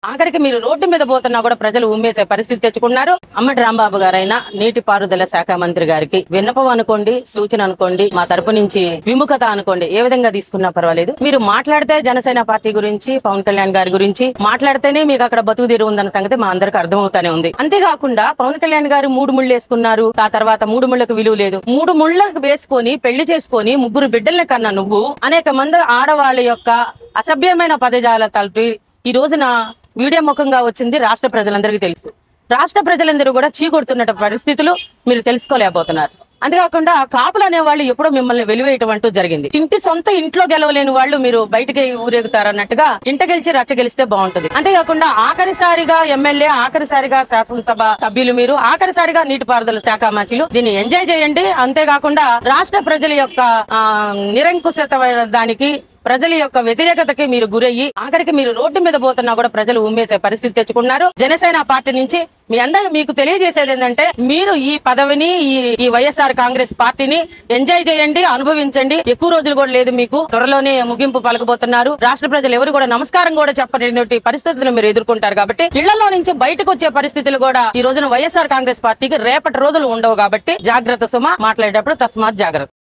ఆఖరికి మీరు రోడ్డు మీద పోతున్నా కూడా ప్రజలు ఉమ్మేసే పరిస్థితి తెచ్చుకున్నారు అమ్మటి రాంబాబు గారైనా నీటిపారుదల శాఖ మంత్రి గారికి విన్నపం అనుకోండి సూచన అనుకోండి మా తరపు నుంచి విముఖత అనుకోండి ఏ విధంగా తీసుకున్నా పర్వాలేదు మీరు మాట్లాడితే జనసేన పార్టీ గురించి పవన్ కళ్యాణ్ గారి గురించి మాట్లాడితేనే మీకు అక్కడ బతుకు తీరు ఉందన్న సంగతి మా అందరికి అర్థమవుతానే ఉంది అంతేకాకుండా పవన్ కళ్యాణ్ గారు మూడు ముళ్ళు వేసుకున్నారు ఆ తర్వాత మూడు ముళ్ళకు విలువ లేదు మూడు ముళ్ళకు వేసుకొని పెళ్లి చేసుకొని ముగ్గురు బిడ్డల్ని కన్నా నువ్వు అనేక మంది ఆడవాళ్ళ యొక్క అసభ్యమైన పదజాలతాలు ఈ రోజున వీడియో ముఖంగా వచ్చింది రాష్ట్ర ప్రజలందరికీ తెలుసు రాష్ట్ర ప్రజలందరూ కూడా చీకొడుతున్న పరిస్థితులు మీరు తెలుసుకోలేకపోతున్నారు అంతేకాకుండా కాపులు అనే వాళ్ళు ఎప్పుడో మిమ్మల్ని వెలివేయటం అంటూ జరిగింది ఇంటి సొంత ఇంట్లో గెలవలేని వాళ్ళు మీరు బయటకి ఊరేగుతారన్నట్టుగా ఇంట గెలిచి రచ్చ గెలిస్తే బాగుంటుంది అంతేకాకుండా ఆఖరిసారిగా ఎమ్మెల్యే ఆఖరిసారిగా శాసనసభ సభ్యులు మీరు ఆఖరిసారిగా నీటిపారుదల శాఖ మంత్రులు దీన్ని ఎంజాయ్ చేయండి అంతేకాకుండా రాష్ట్ర ప్రజల యొక్క ఆ, నిరంకుశత దానికి ప్రజల యొక్క వ్యతిరేకతకి మీరు గురయ్యి ఆఖరికి మీరు రోడ్డు మీద పోతున్నా కూడా ప్రజలు ఉమ్మేసే పరిస్థితి తెచ్చుకున్నారు జనసేన పార్టీ నుంచి మీ అందరికి మీకు తెలియజేసేది ఏంటంటే మీరు ఈ పదవిని ఈ ఈ వైఎస్ఆర్ కాంగ్రెస్ పార్టీని ఎంజాయ్ చేయండి అనుభవించండి ఎక్కువ రోజులు కూడా లేదు మీకు త్వరలోనే ముగింపు పలకబోతున్నారు రాష్ట్ర ప్రజలు ఎవరు కూడా నమస్కారం కూడా చెప్పలేనటువంటి పరిస్థితులు మీరు ఎదుర్కొంటారు కాబట్టి ఇళ్లలో నుంచి బయటకు వచ్చే పరిస్థితులు కూడా ఈ రోజున వైఎస్ఆర్ కాంగ్రెస్ పార్టీకి రేపటి రోజులు ఉండవు కాబట్టి జాగ్రత్త సుమ మాట్లాడేటప్పుడు తస్మాత్ జాగ్రత్త